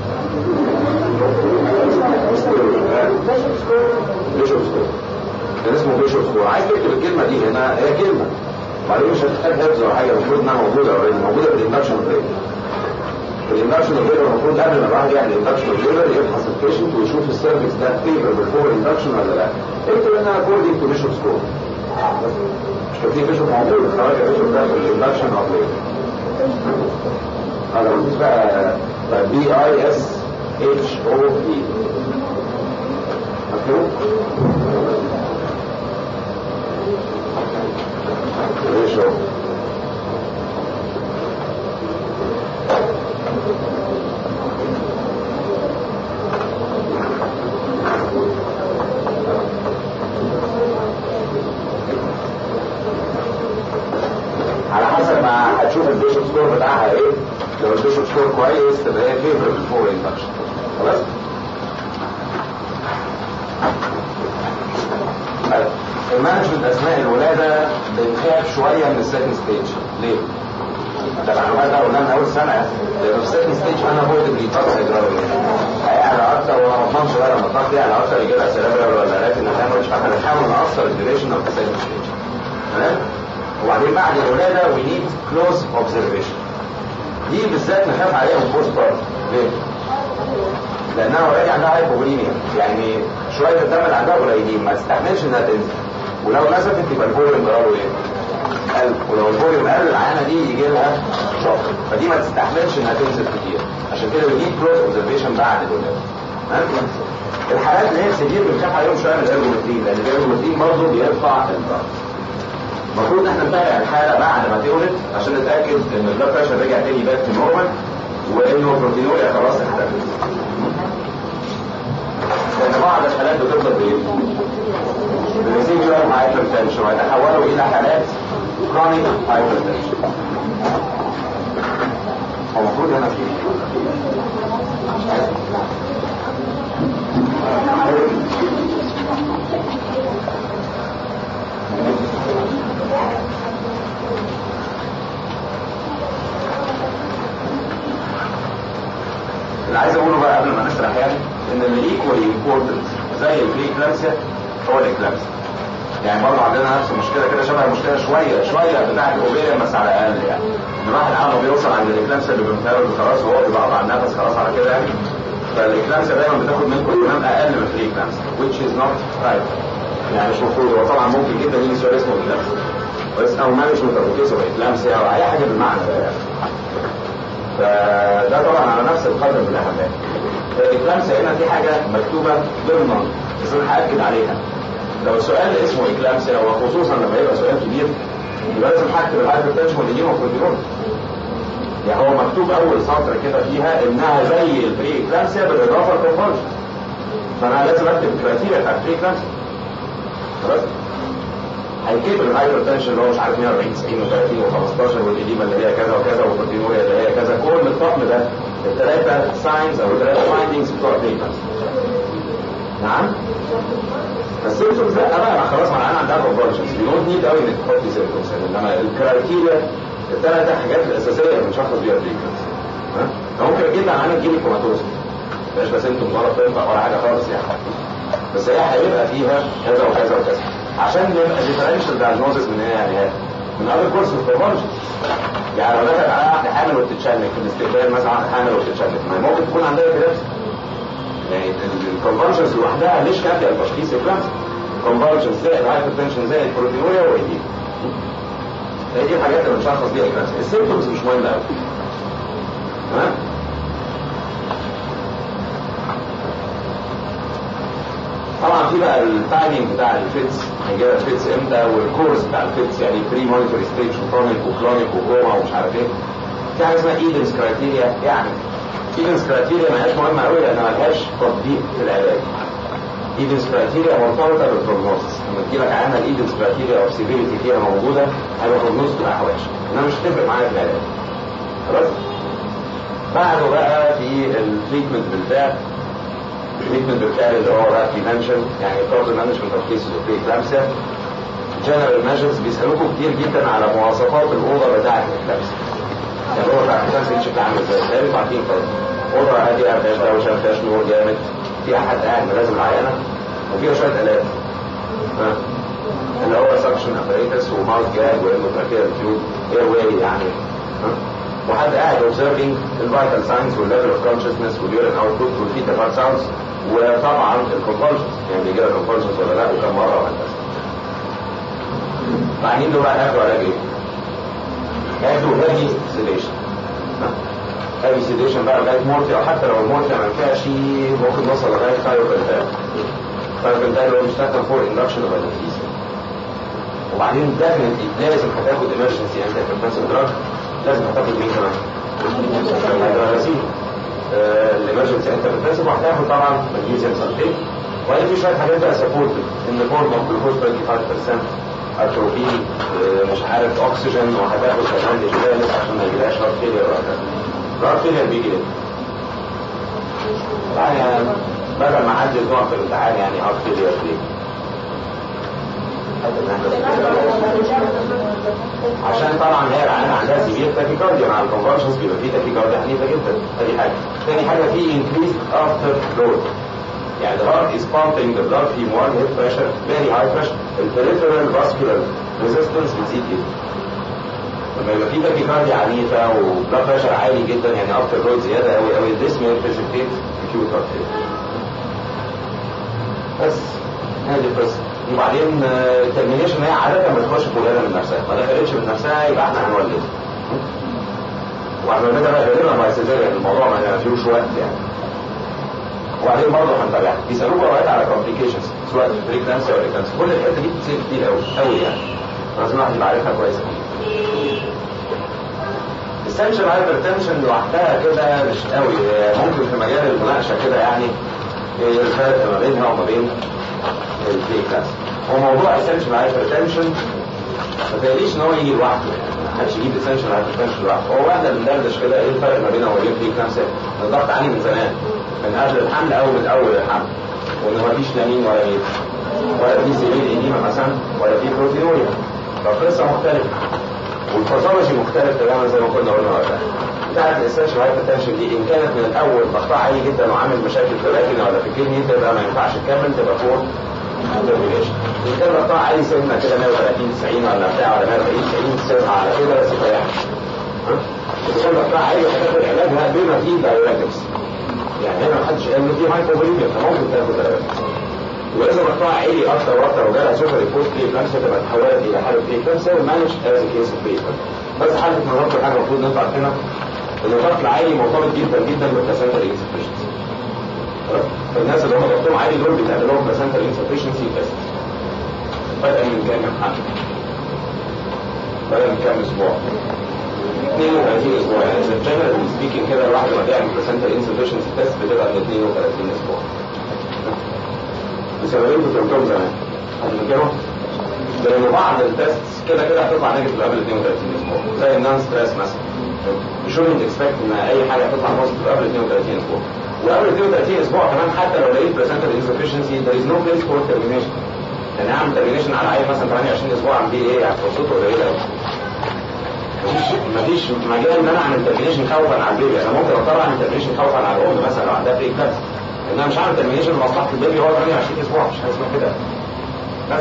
بيشوف سكور كان اسمه بيشوف سكور عايز تكتب الكلمه دي هنا هي كلمه بعدين مش هتحتاج حفظ ولا حاجه المفروض انها موجوده اوريدي موجوده في الاندكشن بريك في الاندكشن بريك المفروض قبل ما الواحد يعمل الاندكشن بريك يفحص البيشنت ويشوف السيرفكس ده فيفر بالفور اندكشن ولا لا اكتب انها اكوردنج تو بيشوف سكور مش كان في بيشوف موجود خلاص يا بيشوف ده في الاندكشن او غيره هذا موجود بقى بي اي اس اتش او اي مكتوب ريشو على حسب ما هتشوف البيشوب سكور بتاعها ايه لو البيشوب سكور كويس تبقى هي فيفر فور انفكشن خلاص المانجمنت اثناء الولاده بنخاف شويه من السكند ستيج ليه؟ ده المعلومات ده قلنا من اول سنه لانه في سكند ستيج انا بقول اللي طاقه هيدرالي هيعلى اكتر وانا ما اضمنش بقى لما الطاقه يعلى اكتر يجي لها سيربرال ولا لكن هنعمل فاحنا بنحاول نقصر الديوريشن اوف ذا سكند ستيج تمام وبعدين بعد الولاده وي نيد كلوز اوبزرفيشن دي بالذات نخاف عليها من بوست بارت ليه؟ لانها اوريدي عندها هايبوغليميا يعني شويه الدم اللي عندها قليلين ما تستحملش انها تنزل ولو نزفت يبقى الفوليوم جراله ايه؟ قل ولو الفوليوم قل العينه دي يجي لها شوك فدي ما تستحملش انها تنزل كتير عشان كده بنجيب كلوز اوبزرفيشن بعد الولاده الحالات اللي هي السجير بنخاف عليهم شويه من الارجومترين لان الارجومترين برضه بيرفع الضغط المفروض ان احنا نتابع الحاله بعد ما تولد عشان نتاكد ان البلاد بريشر رجع تاني باك في نورمال وانه البروتينوريا خلاص اختفت لان بعض الحالات بتفضل بايه؟ بريسيجوال هايبرتنشن ويتحولوا الى حالات كرونيك هايبرتنشن هو المفروض هنا في اللي عايز اقوله بقى قبل ما نشرح يعني ان اللي ايكوالي امبورتنت زي البري كلامسيا هو الاكلامسيا يعني برضه عندنا نفس المشكله كده شبه المشكله شويه شويه بتاعت الاوبيريا بس على الاقل يعني ان الواحد عم بيوصل عند الاكلامسيا اللي بيمتهر خلاص وهو بيبقى قطع النفس خلاص على كده يعني فالاكلامسيا دايما بتاخد منكم اهتمام اقل من البري كلامسيا which is not right يعني مش المفروض هو طبعا ممكن جدا يجي سؤال اسمه اكلامسيا بس او مانجمنت او كيس اكلامسيا او اي حاجه بالمعنى ده يعني فده طبعا على نفس القدر من الاهميه الاكلامسيا هنا في حاجه مكتوبه ضمنا بس انا هاكد عليها لو السؤال اسمه اكلامسيا وخصوصا لما يبقى سؤال كبير يبقى لازم هكتب الهايبرتنشن والإديما والكورتيزون يعني هو مكتوب اول سطر كده فيها انها زي البري اكلامسيا بالاضافه للكونفرجن فانا لازم اكتب الكرايتيريا بتاعت البري اكلامسيا خلاص هيجيب الهايبرتنشن اللي هو مش عارف 140 90 و30 و15 والإديمة اللي هي كذا وكذا والبروتينوريا اللي هي كذا كل الطقم ده الثلاثة ساينز او الثلاثة فايندينجز بتوع البيبرز نعم السيمتومز لا بقى خلاص ما انا عندها كونفرجنس يو دونت نيد قوي انك تحطي سيمتومز انما الكرايتيريا الثلاثة حاجات الاساسية اللي بنشخص بيها البيبرز ها ممكن اجيب انا تجيلي كوماتوز مش بس سيمتومز ولا تنفع ولا حاجة خالص يعني بس هي هيبقى فيها كذا وكذا وكذا عشان نبقى ديفرنشال دايجنوزس من هنا يعني هنا من اول كورس اوف كونفرجنس يعني لو دخلت على واحده حامل وبتتشنج في الاستقبال مثلا واحده حامل وبتتشنج ما ممكن تكون عندها كلابس يعني الكونفرجنس لوحدها مش كافيه لتشخيص الكلابس كونفرجنس زائد الهايبرتنشن زائد البروتينوريا وايديم هي دي الحاجات اللي بنشخص بيها الكلابس السيمبتومز مش مهمه قوي تمام طبعا في بقى التايمنج بتاع الفيتس هيجي لها فيتس امتى والكورس بتاع الفيتس يعني بري مونيتوري ستيج وكرونيك وكلونيك وكوما ومش عارف ايه في حاجه اسمها ايدنس كرايتيريا يعني ايدنس كرايتيريا ما هياش مهمه قوي لان ما لهاش تطبيق في العلاج ايدنس كرايتيريا مرتبطه بالبروجنوسس لما تجي لك عينه الايدنس كرايتيريا او سيفيريتي فيها موجوده هيبقى البروجنوسس بتاعها وحش انما مش هتفرق معايا في العلاج خلاص بعده بقى في التريتمنت بالفعل التريتمنت بالفعل اللي هو بقى بريفنشن يعني كارد مانجمنت اوف كيسز اوف بريكلامسيا جنرال ميجرز بيسالوكم كتير جدا على مواصفات الاوضه بتاعه الكلامسيا يعني الاوضه بتاعه الكلامسيا شكلها عامل ازاي؟ تقريبا عارفين طبعا اوضه هاديه ما فيهاش دوشه ما فيهاش نور جامد فيها حد قاعد ملازم العيانه وفيها شويه الات اللي هو سكشن ابريتس وماوث جاج واندوتراكيال تيوب اير واي يعني وحد قاعد observing الفيتال ساينز والليفل اوف كونشسنس واليورين اوتبوت والفيتا بار ساوندز وطبعا الكونفرجنس يعني بيجي لك كونفرجنس ولا لا وكم مره وهكذا. بعدين دول بقى هياخدوا علاج ايه؟ هياخدوا هيفي سيديشن. هيفي سيديشن بقى لغايه مورفيا وحتى لو المورفيا ما ينفعش ممكن نوصل لغايه ثايروبنتال. ثايروبنتال اللي هو مستخدم فور اندكشن اوف انستيزيا. وبعدين ديفنتلي لازم هتاخد ايمرجنسي انتي هيبرتنسيف دراج لازم هتاخد مين كمان؟ الهيدرالازين الامرجنسي انت بتناسب وهتاخد طبعا مغنيسيوم سلفيت وبعدين في شويه حاجات بقى سبورت ان فورم اوف جلوكوز 25% اتروبين مش عارف اكسجين وهتاخد كمان ديجيتالس عشان ما يجيلهاش هارت فيلير وهكذا الهارت فيلير بيجي ليه؟ يعني بدل ما حد يسمع في الامتحان يعني هارت فيلير ليه؟ عشان طبعا هي العيان عندها سيفير تاكيكارديا مع الكونفرشنز بيبقى فيه تاكيكارديا عنيفه جدا ادي حاجه ثاني حاجه في increased after load يعني the heart is pumping the blood في more head pressure very high pressure ال peripheral vascular resistance بتزيد جدا لما يبقى في تاكيكارديا عنيفه وبلاد بريشر عالي جدا يعني after load زياده قوي قوي this may precipitate acute heart failure بس هذه القصه وبعدين الترمينيشن هي عاده ما تخش في ولاده من نفسها ما دخلتش من نفسها يبقى احنا هنولد وعشان كده بقى غالبا ما يستزال الموضوع ما فيهوش وقت يعني وبعدين برضه هنتابعها بيسالوك اوقات على كومبليكيشنز سواء بريكلانسي او ريكلانسي كل الحته دي بتصير كتير قوي قوي يعني لازم الواحد يبقى عارفها كويس السنشال هايبرتنشن لوحدها كده مش قوي ممكن في مجال المناقشه كده يعني الفرق ما بينها وما بين البريكلانسي هو موضوع السنشال هايبرتنشن ما تقليش ان هو يجي لوحده ما حدش يجيب السنشال هايبرتنشن لوحده هو واحده بندردش كده ايه الفرق ما بينها وما بين البريكلانسي الضغط عالي من زمان من قبل الحمل او من اول الحمل وان ما فيش لامين ولا ميت ولا في سيرين انيما مثلا ولا في بروتينوريا فالقصه مختلفه والباثولوجي مختلف تماما زي ما كنا قلنا وقتها بتاعت الاسنشال هايبرتنشن دي ان كانت من الاول ضغطها عالي جدا وعامل مشاكل في الركنه ولا في الكدني تبقى ما ينفعش تكمل تبقى فوق ترمينيشن ان كان ضغطها عالي سنه كده 130 90 ولا بتاع ولا 140 90 سيبها على كده بس تريحها اذا كان ضغطها عالي وهتاخد علاجها بما فيه دايوريتكس يعني هنا ما حدش قال ان في هايبوفوليميا فممكن تاخد دايوريتكس واذا ضغطها عالي اكتر واكتر وجالها سوبر ريبورت في نفسها تبقى تحولت الى حاله بري كانسر ومانج از كيس اوف بري بس حاله مرض حاجه المفروض نطلع هنا ان الضغط العالي مرتبط جدا جدا بالبلاسنتا انسفشنسي فالناس اللي هم ضغطهم عالي دول بيتعمل لهم بلاسنتا انسفشنسي بس بدأ من كام حمل بدأ من كام اسبوع 32 اسبوع يعني اذا جنرال سبيكينج كده الواحد لما بيعمل بلاسنتا انسفشنسي تيست بتبقى من 32 اسبوع بسببين كنت قلتهم زمان هتفكروا لان بعض التست كده كده هتطلع نيجاتيف قبل 32 اسبوع زي النان ستريس مثلا شوفنت اكسبكت ان اي حاجه هتطلع بوزيتيف قبل 32 اسبوع وقبل 32 اسبوع كمان حتى لو لقيت بلاسنتا انسفشنسي there is no place for termination يعني اعمل ترمينيشن على عيل مثلا 28 اسبوع عم بيه ايه يعني فرصته قليله قوي مفيش مفيش مجال ان انا اعمل ترمينيشن خوفا على البيبي انا ممكن اضطر اعمل ترمينيشن خوفا على الام مثلا لو عندها بريك بس ان انا مش هعمل ترمينيشن لمصلحه البيبي هو 28 اسبوع مش حاجه اسمها كده بس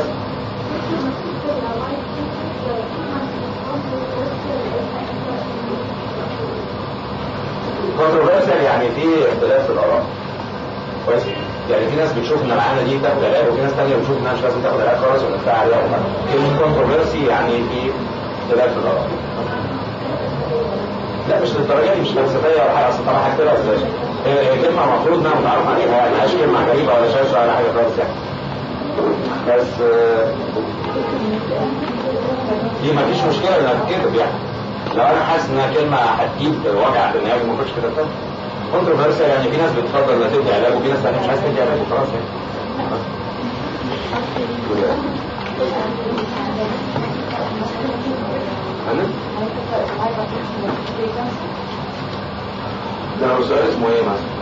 كونتروفيرسال يعني في اختلاف في الاراء كويس يعني في ناس بتشوف ان العانه دي تاخد علاج وفي ناس ثانيه بتشوف انها مش لازم تاخد علاج خالص ونتفاعل عليها وما كلمه كونتروفيرسي يعني في اختلاف في الاراء لا مش للدرجه دي مش فلسفيه ولا حاجه اصل طبعا هكتبها ازاي هي كلمه المفروض انها متعرف عليها يعني مش كلمه غريبه ولا شاشه ولا حاجه خالص يعني بس دي ما فيش مشكله انها تتكتب يعني لو انا حاسس انها كلمه هتجيب وجع في النهايه ما كنتش كتبتها كونتروفيرسيال يعني في ناس بتفضل انها تدي علاج وفي ناس ثانيه مش عايزه تدي علاج وخلاص يعني أنا؟ ده لو سؤال اسمه ايه مثلا؟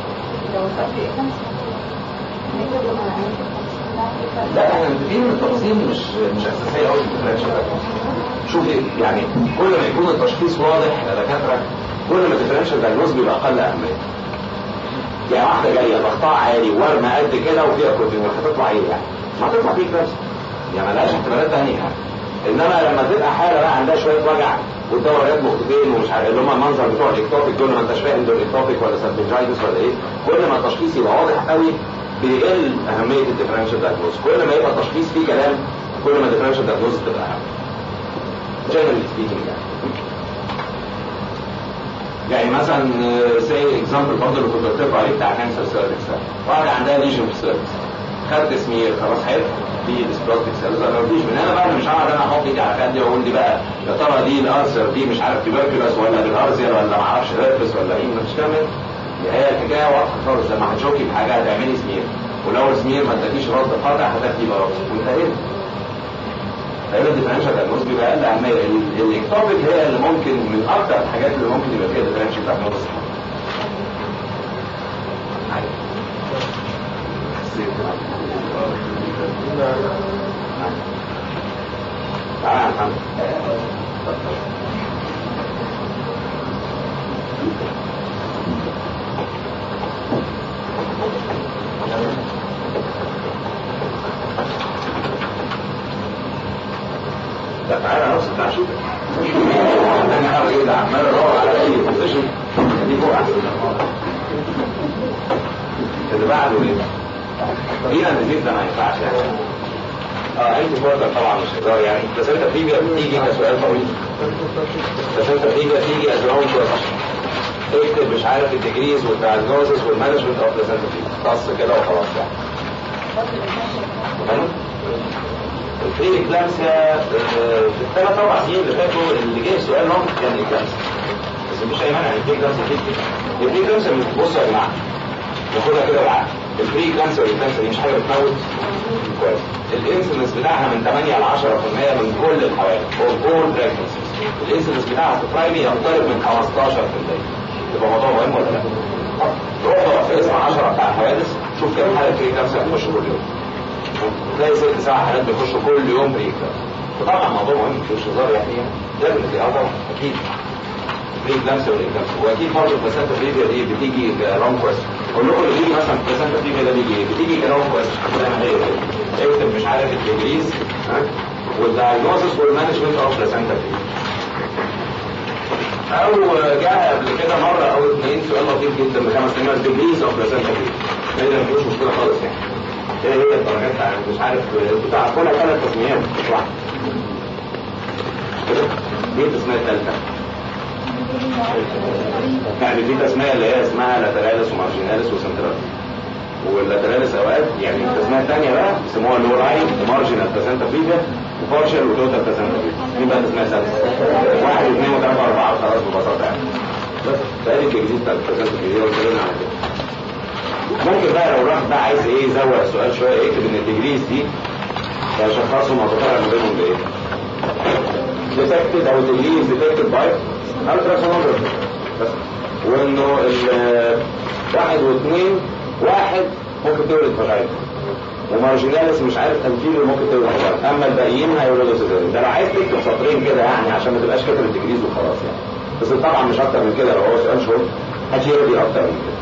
لا احنا متفقين ان التفاصيل مش مش اساسيه قوي في الديفرنشال شوفي يعني كل ما يكون التشخيص واضح يا دكاتره كل ما الديفرنشال دايجنوز بيبقى اقل اهميه يعني واحده جايه ضغطها عالي ورمه قد كده وفيها بروتين هتطلع ايه يعني؟ ما هتطلع فيك نفسك يعني ملهاش احتمالات ثانيه يعني انما لما تبقى حاله بقى عندها شويه وجع والدوريات مختفين ومش عارف اللي هم المنظر بتوع الاكتوبيك دول ما انتش فاهم دول اكتوبيك ولا سبنجايتس ولا ايه كل ما التشخيص يبقى واضح قوي بيقل اهميه الديفرنشال دايجنوز كل ما يبقى التشخيص فيه كلام كل ما الديفرنشال دايجنوز تبقى اهم جنرالي سبيكينج يعني يعني مثلا سي اكزامبل برضه اللي كنت قلت لكم عليه بتاع كانسر سيرفكس واحده عندها ليجن في السيرفكس خدت سمير خلاص حلو دي ديسبلاستيك سيلز انا مفيش من هنا بقى مش هقعد انا احط ايدي على خدي واقول دي بقى يا ترى دي الارثر دي مش عارف تيبركلوس ولا بالارزير ولا ما اعرفش هيربس ولا ايه مش كامل هي الحكايه واضحه خالص لما هتشوكي في حاجه هتعملي سمير ولو السمير ما اداكيش رد قاطع هتاخدي بقى وانتهينا فهنا الديفرنشال دايجنوز بيبقى اقل اهميه الاكتوبيك هي اللي ممكن من اكثر الحاجات اللي ممكن يبقى فيها ديفرنشال دايجنوز تعالى محمد لا تعالى نفس بتاع شوف انا حاول ايه ده عمال ادور على اي بوزيشن دي فوق احسن اللي بعده ايه؟ دينا النزيف ده ما ينفعش يعني اه انت فوتر طبعا مش هزار يعني بس انت بتيجي بتيجي كسؤال طويل بس انت بتيجي بتيجي از لونج اكتب مش عارف الديجريز والدايجنوزس والمانجمنت اوف بلاسنتا بس كده وخلاص يعني تمام؟ الفري اكلامسيا في الثلاث اربع سنين اللي فاتوا اللي جه سؤال لهم كان اكلامسيا بس مفيش اي مانع ان الفري اكلامسيا تيجي الفري اكلامسيا بصوا يا جماعه ناخدها كده بالعقل الفري اكلامسيا والاكلامسيا دي مش حاجه بتموت كويس الانسلنس بتاعها من 8 ل 10% من كل الحوادث فور اول بريجنسيز الانسلنس بتاعها في البرايمي يقترب من 15% يبقى موضوع مهم ولا لا؟ روح دور في اسم 10 بتاع الحوادث شوف كام حاله فري اكلامسيا هتخش كل يوم تلاقي ست سبع حالات بيخشوا كل يوم بريك فطبعا الموضوع مهم مش هزار يعني لازم في اه طبعا اكيد بريك لمسه ولا لمسه واكيد برضه البلاسنتا بريفيا دي بتيجي رونج كويست اقول لكم اللي بيجي مثلا البلاسنتا بريفيا ده بيجي ايه؟ بتيجي كرونج كويست زي ما هي كده اكتب مش عارف الديجريز والدايجنوستس والمانجمنت اوف بلاسنتا بريفيا او جاء قبل كده مره او اثنين سؤال لطيف جدا بخمس كلمات ديجريز اوف بلاسنتا بريفيا ما فيش مشكله خالص يعني ايه هي الدرجات بتاع مش عارف بتاع كل ثلاث تسميات مش واحده كده دي التسميه الثالثه يعني دي تسميه اللي هي اسمها لاتراليس ومارجيناليس وسنتراليس واللاتراليس اوقات يعني التسميه الثانيه بقى بيسموها لو لاين ومارجينال بلاسنتا بريفيا وبارشال وتوتال بلاسنتا بريفيا دي بقى التسميه الثالثه واحد واثنين وثلاثه واربعه خلاص ببساطه يعني بس ده الجديد بتاع البلاسنتا بريفيا واتكلمنا عن كده ممكن بقى لو الواحد بقى عايز ايه يزود السؤال شويه يكتب ان الديجريز دي يشخصهم وتفرق ما بينهم بايه؟ ديتكتد او الديجريز ديتكتد باي التراسونوجرافي بس وانه واحد واثنين واحد ممكن تولد فجاينا ومارجيناليس مش عارف انفيريور ممكن تولد فجاينا اما الباقيين هيولدوا سيزاريان ده لو عايز تكتب سطرين كده يعني عشان ما تبقاش كاتب الديجريز وخلاص يعني بس طبعا مش اكتر من كده لو هو سؤال شهور هتيجي اكتر من كده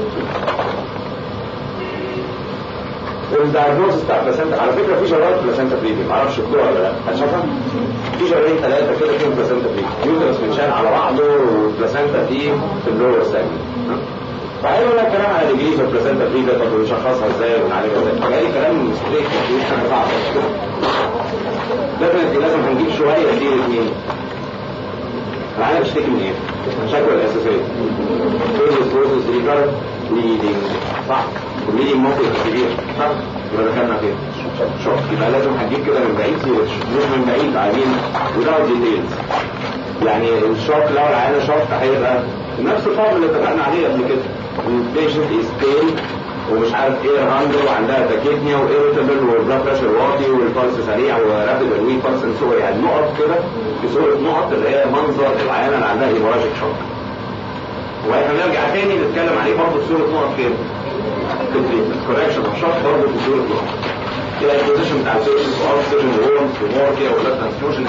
الدايجنوستس بتاع البلاسنتا على فكره في شرايط بلاسنتا بريفي معرفش شفتوها ولا لا هتشوفها في شرايين ثلاثه كده فيهم بلاسنتا بريفي يوترس متشال على بعضه والبلاسنتا دي في اللور سيجمنت فهيقول لك كلام على ديجريز البلاسنتا بريفي طب نشخصها ازاي ونعالجها ازاي فجاي كلام ستريت مش حاجه صعبه لازم لازم هنجيب شويه سيره مين؟ العيال بتشتكي من ايه؟ المشاكل الاساسيه كوزس كوزس ريكارد ليدنج صح والليدنج ممكن يبقى كبير صح يبقى دخلنا فين؟ شوك يبقى لازم هنجيب كده من بعيد سيرش مش من بعيد عايزين without details يعني الشوك لو العيانه شوك هيبقى نفس الفورم اللي اتفقنا عليه قبل كده البيشنت از بين ومش عارف ايه هاندر وعندها تاكيتنيا وايريتابل والبلاد بريشر واطي والبلس سريع ورابيد الويك بلس سوري يعني نقط كده في صوره نقط اللي هي منظر العيانه اللي عندها هيموراجيك شوك واحنا نرجع تاني نتكلم عليه برضه في صوره نقط فين؟ في التريتمنت كوركشن اوف شوك برضه في صوره نقط كده البوزيشن بتاع السيرفيس اوكسجين وورم ومور كده وبلاد ترانسفيوجن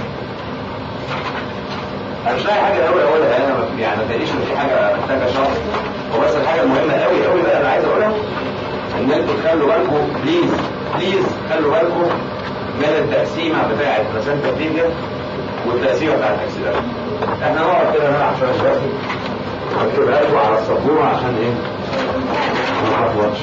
انا مش لاقي حاجه قوي اقولها انا يعني ما تقليش ان في حاجه محتاجه شرح هو بس الحاجه المهمه قوي قوي بقى اللي عايز اقولها ان انتوا تخلوا بالكم بليز بليز خلوا بالكم من التقسيمه بتاعه بلاسنتا بريفيا والتقسيمه بتاعه الاكسيدات احنا نقعد كده نلعب شويه شويه هكتبها لكم على السبوره عشان ايه؟ ما نعرفوش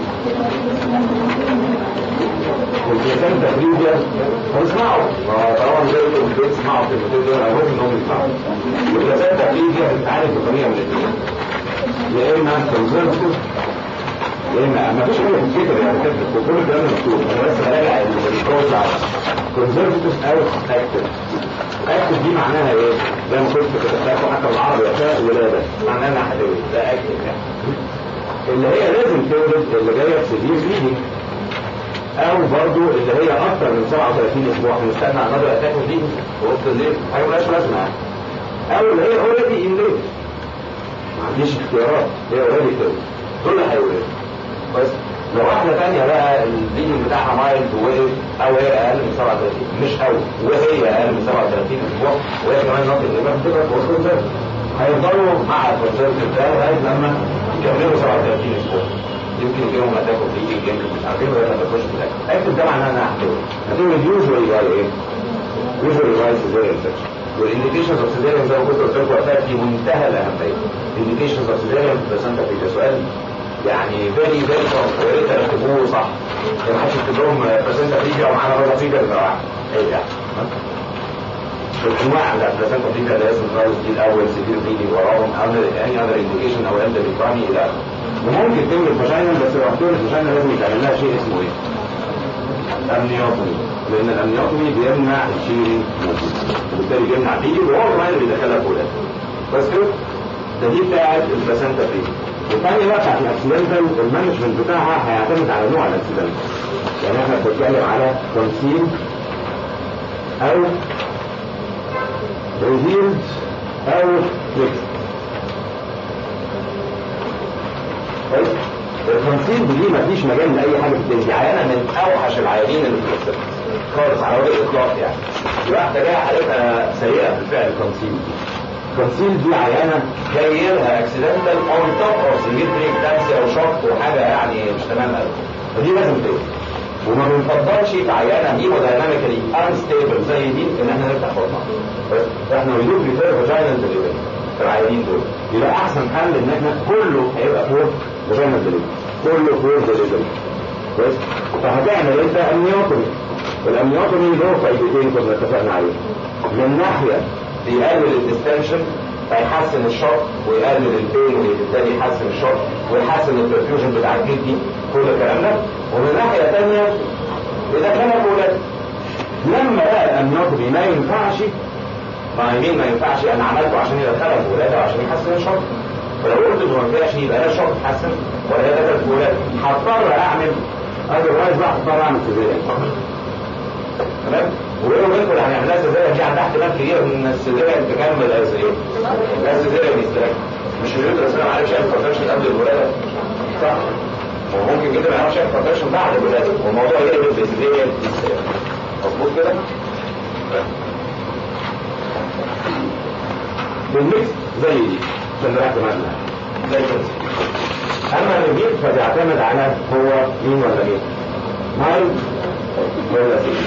والبلاسنتا بريفيا هنسمعوا طالما نزلتوا في البيت اسمعوا الكلمتين دول انا ممكن انهم يسمعوا والبلاسنتا بريفيا بتتعالج بطريقه من الاثنين يا اما كونزرفتيف يا اما ما فيش حاجه في الفكره يعني كده كل الكلام مكتوب انا بس براجع الكورس على كونزرفتيف او اكتف اكتف دي معناها ايه؟ زي ما كنت كتبتها حتى بالعربي وقتها ولاده معناها انها هتولد ده اكتف يعني اللي هي لازم تولد اللي جايه بسيفير بليدنج او برضو اللي هي اكتر من 37 اسبوع هنستنى على نظر اتاك دي وسط الليل حاجه ملهاش لازمه يعني او اللي هي اوريدي ان ليل ما عنديش اختيارات هي اوريدي كده دول اللي هيولدوا بس لو واحدة تانية بقى البليدنج بتاعها مايلد ووقف أو هي أقل من 37 مش أو وهي أقل من 37 أسبوع وهي كمان نقطة الإمام بتبقى فور كونسيرف هيفضلوا مع الكونسيرف ده لغاية لما يكملوا 37 أسبوع يمكن يجيهم اتاكوا في ايدي جنب مش عارفين ولا ما تخش في الاكل اكتب ده معناه انها هتولد هتولد يوجوالي قال ايه؟ يوجوالي وايز سيزيريان سكشن والانديكيشنز اوف سيزيريان زي ما كنت قلت لكم وقتها في منتهى الاهميه الانديكيشنز اوف سيزيريان بلاسنتا في سؤال يعني فيري فيري صعب ويا ريت تكتبوه صح ما حدش يكتب لهم بلاسنتا فيجا ومعانا بره فيجا ده واحد ايه ده؟ الانواع بتاعت بلاسنتا فيجا اللي لازم تراوز دي الاول سيفير فيجي وراهم اني اذر انديكيشن او اندر الى اخره وممكن تعمل فاجينا بس لو هتعمل فاجينا لازم يتعمل لها شيء اسمه ايه؟ امنيوتومي لان الامنيوتومي بيمنع الشيرنج وبالتالي بيمنع دي وهو كمان اللي بيدخلها فوق بس كده ده دي بتاعت البلاسنتا فري والثانيه بقى بتاعت الاكسيدنتال المانجمنت بتاعها هيعتمد على نوع الاكسيدنت يعني احنا بنتكلم على كونسيل او ريفيلد او فليكس كويس التنسيق دي مفيش مجال لاي حاجه في الدنيا دي عيانه من اوحش العيانين اللي في السن خالص على وجه الاطلاق يعني دي واحده جايه حالتها سيئه بالفعل التنسيق التنسيق دي عيانه جاي لها اكسيدنتال اون توب اوف سيفير بريك دانس او شوك وحاجه يعني مش تمام قوي فدي لازم تقف وما بنفضلش في عيانه هيمودايناميكالي انستيبل زي دي ان احنا نفتح بطنها بس احنا بنقول بريفير فاجينال ديليفري في العيانين دول يبقى احسن حل ان احنا كله هيبقى فور فاجينال ديليفري كله فور ديليفري كويس فهتعمل انت امنيوتومي والامنيوتومي له فايدتين كنا اتفقنا عليهم من ناحيه بيقلل الديستنشن فيحسن الشوك ويقلل البين وبالتالي يحسن الشوك ويحسن البرفيوجن بتاع الكدني كل الكلام ده ومن ناحيه ثانيه اذا كان اولاد لما بقى الامنيوتومي ما ينفعش مع يمين ما ينفعش انا عملته عشان يدخلها في ولاده وعشان يحسن الشوك ولو قلت انه ما ينفعش يبقى لا الشوك يتحسن ولا لا دخل في ولاده هضطر اعمل اذروايز بقى هضطر اعمل سيزيريان تمام وبينه وبينكم اللي هنعملها سيزيريان دي عندها احتمال كبير ان السيزيريان تكمل از ايه؟ لا السيزيريان يستريح مش اليوترس ما عارفش يعمل كونتراكشن قبل الولاده صح وممكن جدا ما يعرفش يعمل كونتراكشن بعد الولاده والموضوع يقلب بسيزيريان مظبوط كده؟ بالميكس زي دي عشان نريح دماغنا زي كده اما الريفيل فبيعتمد على هو مين ولا مين مايلد ولا سيدي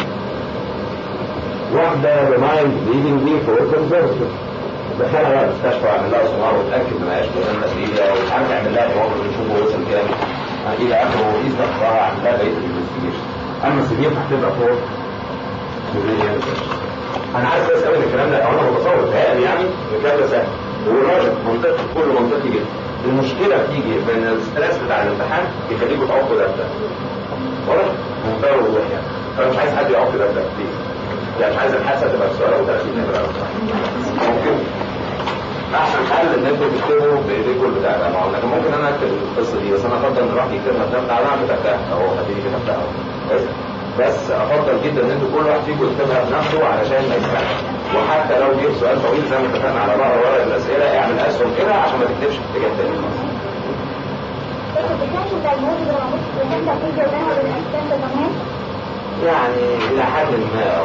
واحدة بمايلد بليدنج دي فور كونسرفتيف دخلها بقى المستشفى اعمل لها سونار واتاكد ان مالهاش بلان مسؤوليه وعارف اعمل لها جواب ونشوفه وصل كام الى اخره وقيس ضغطها اعمل لها بقيه الانفستيجيشن اما السيدي هتبقى فور انا عايز بس قوي الكلام ده انا متصور تهيألي يعني الكلام ده سهل والراجل منطقي كله منطقي جدا المشكله بتيجي من الاسترس بتاع الامتحان يخليكوا تعقوا ده ده واضح منتهى الوضوح يعني انا مش عايز حد يعق ده ده بليز يعني مش عايز الحادثه تبقى في سؤال او 30 نمره ممكن احسن حل ان انتوا تكتبوا بايديكم البتاع ده ما هو لكن ممكن انا اكتب القصه دي بس انا افضل ان الواحد يكتبها بنفسه على انا كتبتها اهو خليني كتبتها اهو بس افضل جدا ان انتوا كل واحد فيكم يكتبها بنفسه علشان ما يسمعش وحتى لو جه سؤال طويل زي ما اتفقنا على ظهر ورق الاسئله اعمل اسهم كده عشان ما تكتبش في اتجاه تاني يعني الى حد ما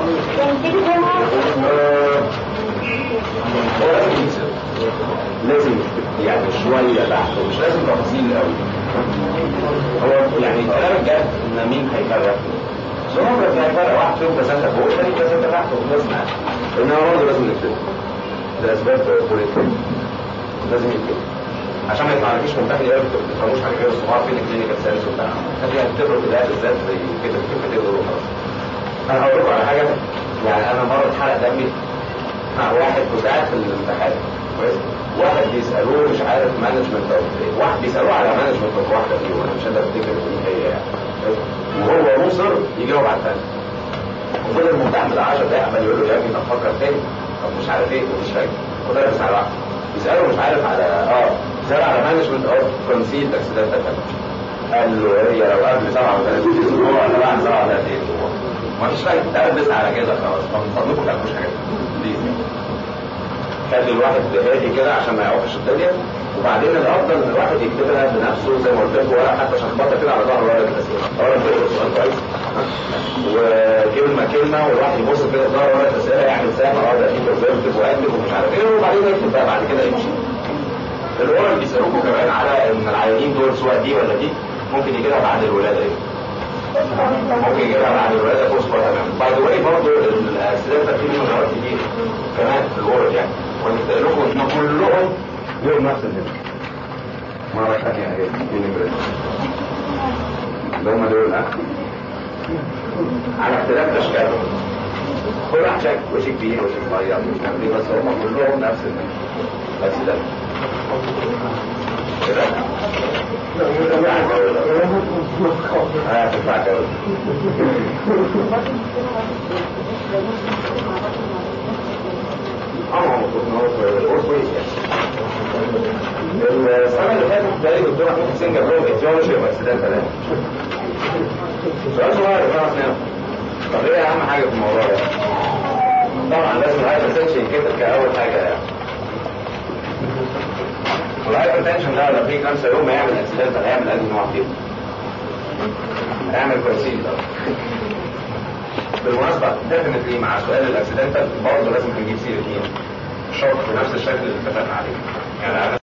هو لازم يكسب لازم يعني شويه تحت ومش لازم تفاصيل قوي هو يعني كلام الجد ان مين هيفرق سواء بس هيفرق واحد فيهم بسنة فوق والثاني بسنة تحت وخلصنا انما برضه لازم نكتبه لاسباب بوليتيك لازم يكتبه عشان ما يطلعلكيش ممتحن يقول ما تفهموش حاجه غير الصغار فين الكلينيكال سيرفيس وبتاع هتيجي هتكتبه في الآية بالذات زي كده كلمتين دول وخلاص انا هقول لكم على حاجه يعني انا مره اتحرق دمي مع واحد مساعد في الامتحان كويس واحد بيسالوه مش عارف مانجمنت او ايه واحد بيسالوه على مانجمنت اوف واحده فيهم انا مش قادر افتكر مين هي يعني وهو مصر يجاوب على الثاني وفضل الممتحن بتاع 10 دقايق عمال يقول له يا ابني طب فكر تاني طب مش عارف ايه ومش فاكر وده بس على واحد بيساله مش عارف على اه بيساله على مانجمنت اوف كونسيل اكسيدنتال قال له هي لو قبل 37 اسبوع ولا بعد 37 اسبوع ما فيش فايده تلبس على كده خلاص فمن فضلكم ما تعملوش حاجات بليز خلي الواحد هادي كده عشان ما يعوقش الدنيا وبعدين الافضل ان الواحد يكتبها بنفسه زي ما قلت لكم ولا حتى شخبطه كده على ظهر ورقه الاسئله اولا بيقرا السؤال كويس وكلمه كلمه والواحد يبص كده في ظهر ورقه الاسئله يعمل سهم اه ده في برزرفتيف واكتب ومش عارف ايه وبعدين يكتب بقى بعد كده يمشي الاورال بيسالوكوا كمان على ان العيانين دول سواء دي ولا دي ممكن يجي لها بعد الولاده ايه ممكن يجي لها بعد الولاده بوست تمام باي ذا واي برضه الاكسيدنت في منهم مرات كتير كمان في الاورال يعني وقلت لكم ان كلهم لهم نفس النمره مرة ثانية اهي دي نمرة اللي هم دول ها على اختلاف اشكالهم كل واحد شكل وش كبير وش صغير مش عارف ايه بس هم كلهم نفس النمرة بس ده كده اه تنفع كده اه المفروض ان هو كورس كويس يعني السنه اللي فاتت ده الدكتور محمود حسين جاب لهم ايتيولوجي واكسيدنت ثلاثه سؤال صغير يا جماعه طب ايه اهم حاجه في الموضوع ده؟ طبعا لازم الهايبرتنشن يتكتب كاول حاجه يعني والهايبرتنشن ده لو في خمسه يوم هيعمل اكسيدنت هيعمل انهي نوع فيهم؟ هيعمل كويسين طبعا بالمناسبة ديفنتلي مع سؤال الاكسيدنتال برضه لازم نجيب سيرة مين؟ شوك بنفس الشكل اللي اتفقنا عليه يعني